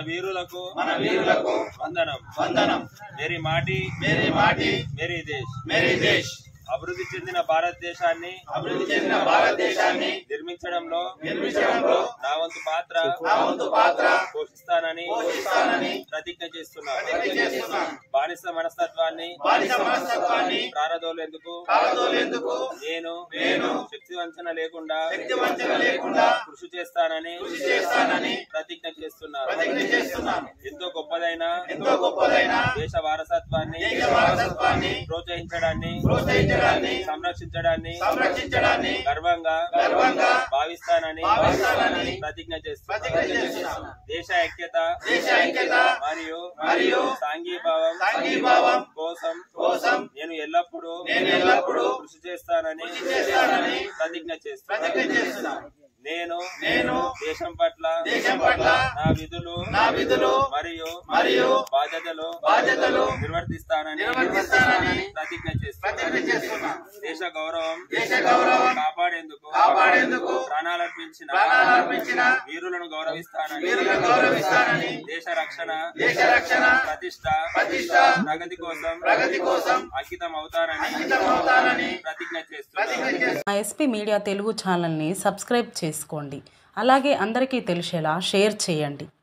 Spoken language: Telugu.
వీరులకు మన వీరులకు వందనం వందనం మేరీ మాటి మేరీ మాటి మేరీ దేశ్ మేరీ దేశ్ అభివృద్ధి చెందిన భారతదేశాన్ని అభివృద్ధి చెందిన భారతదేశాన్ని నిర్మించడంలో నిర్మించడంలో నా వంతు పాత్ర నా వంతు పాత్ర పోషిస్తానని పోషిస్తానని ప్రతిజ్ఞ చేస్తున్నాను ప్రతిజ్ఞ చేస్తున్నాను. బానిస మనస్తత్వాన్ని బానిస మనస్తత్వాన్ని ప్రారదోలేందుకు పారదోలేందుకు నేను నేను శక్తి వంచన లేకుండా శక్తి వంచన లేకుండా కృషి చేస్తానని కృషి చేస్తానని ప్రతిజ్ఞ చేస్తున్నాను ప్రతిజ్ఞ చేస్తున్నాను ఎంతో గొప్పదైన ఎంతో గొప్పదైన దేశ వారసత్వాన్ని దేశ వారసత్వాన్ని ప్రోత్సహించడాన్ని ప్రోత్సహించడాన్ని సంరక్షించడాన్ని సంరక్షించడాన్ని గర్వంగా గర్వంగా భావిస్తానని భావిస్తానని ప్రతిజ్ఞ ప్రతిజ్ఞ చేస్తున్నాను చేస్తున్నాను. దేశ ఐక్యత దేశ ఐక్యత మరియు మరియు సాంఘీభావం సాంఘీభావం కోసం కోసం నేను ఎల్లప్పుడూ నేను ఎల్లప్పుడూ కృషి చేస్తానని కృషి చేస్తానని ప్రతిజ్ఞ ప్రతిజ్ఞ చేస్తున్నాను చేస్తున్నాను నేను నేను దేశం పట్ల దేశం పట్ల నా విధులు నా విధులు మరియు మరియు బాధ్యతలు బాధ్యతలు నిర్వర్తిస్తానని నిర్వర్తిస్తానని ప్రతిజ్ఞ ప్రతిజ్ఞ చేస్తున్నాను చేస్తున్నాను దేశ గౌరవం దేశ గౌరవం కాపాడేందుకు కాపాడేందుకు ప్రాణాలర్పించిన ప్రాణాలర్పించిన వీరులను గౌరవిస్తానని వీరులను గౌరవిస్తానని దేశ రక్షణ దేశ రక్షణ ప్రతిష్ట ప్రతిష్ట ప్రగతి కోసం ప్రగతి కోసం అంకితం అవుతానని అంకితం అవుతానని ప్రతిజ్ఞ ప్రతిజ్ఞ చేస్తున్నాను చేస్తున్నాను మా ఎస్పీ మీడియా తెలుగు ఛానల్ని సబ్స్క్రైబ్ చేసుకోండి అలాగే అందరికీ తెలిసేలా షేర్ చేయండి